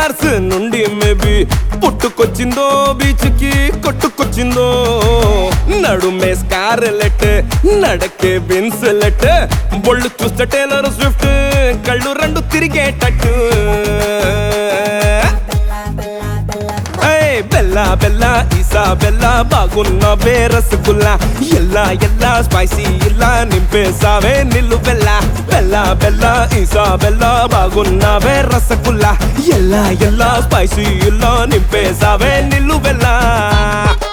Mars నుండి maybe పుట్టుకొచ్చిందో beach కి కొట్టుకొచ్చిందో నడుమే scarlet నడకే విన్సెలెట్ బొళ్ళు చూస్తే టేలర్ స్విఫ్ట్ కళ్ళు రెండు తిరిగేటట్టు ఏయ్, బెల్లా బెల్లా ఈసా బెల్లా బాగున్న రసగుల్లా ఎల్లా ఎల్లా స్పైసీ ఇలా నింపేసావే నిల్లు బెల్లా బెల్లా బెల్లా ఈసా బెల్లా బాగున్న రసగుల్లా ఎల్లా ఎల్లా స్పైసీ ఇలా నింపేసావే నిల్లు బెల్లా